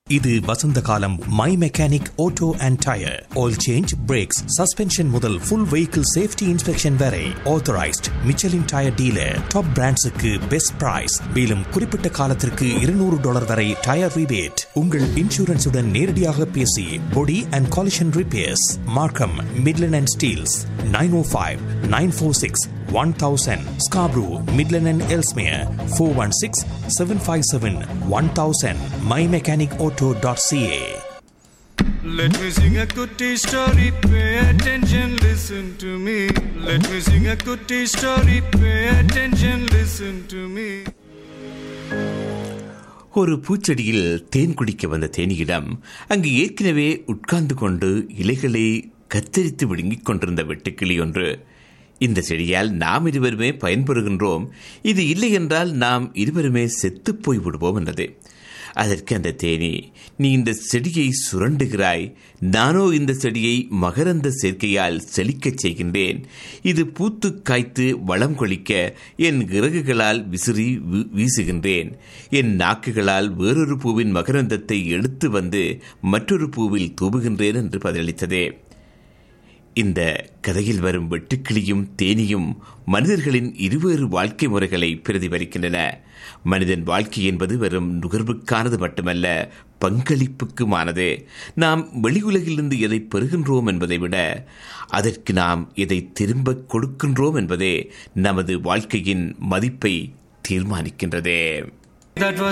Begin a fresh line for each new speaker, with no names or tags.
இது வசந்த காலம் my mechanic auto and tyre oil change brakes suspension முதல் ஃபுல் வெஹிக்கிள் சேஃப்டி இன்ஸ்பெக்ஷன் வரை authorised Michelin tyre dealer top பிராண்ட்ஸுக்கு பெஸ்ட் பிரைஸ் மேலும் குறிப்பிட்ட காலத்திற்கு இருநூறு டாலர் வரை டயர் ரிபேட் உங்கள் இன்சூரன்ஸுடன் நேரடியாக பேசி body and collision repairs Markham Midland and Steeles nine O five nine four six one thousand Scarborough Midland and Ellesmere four one six seven five seven one thousand my mechanic auto dot CA
Let me sing a goodie story, pay attention, listen to me. Let me sing a goodie story, pay attention, listen to me.
ஒரு பூச்செடியில் தேன் குடிக்க வந்த தேனியிடம் அங்கு ஏற்கனவே உட்கார்ந்து கொண்டு இலைகளை கத்தரித்து விழுங்கிக் கொண்டிருந்த வெட்டுக்கிளி ஒன்று இந்த செடியால் நாம் இருவருமே பயன்பெறுகின்றோம் இது இல்லை என்றால் நாம் இருவருமே செத்துப் போய் விடுவோம் என்றது அதற்கு அந்த தேனி நீ இந்த செடியை சுரண்டுகிறாய் நானோ இந்த செடியை மகரந்த சேர்க்கையால் செழிக்கச் செய்கின்றேன் இது பூத்து காய்த்து வளம் கொளிக்க என் இறகுகளால் விசிறி வீ- வீசுகின்றேன் என் நாக்குகளால் வேறொரு பூவின் மகரந்தத்தை எடுத்து வந்து மற்றொரு பூவில் தூவுகின்றேன் என்று பதிலளித்ததே இந்த கதையில் வரும் வெட்டுக்கிளியும் தேனியும் மனிதர்களின் இருவேறு வாழ்க்கை முறைகளை பிரதிபலிக்கின்றன மனிதன் வாழ்க்கை என்பது வெறும் நுகர்வுக்கானது மட்டுமல்ல பங்களிப்புக்குமானது நாம் வெளி உலகிலிருந்து எதை பெறுகின்றோம் என்பதை விட அதற்கு நாம் எதை திரும்ப கொடுக்கின்றோம் என்பதே நமது வாழ்க்கையின் மதிப்பை தீர்மானிக்கின்றதே
That was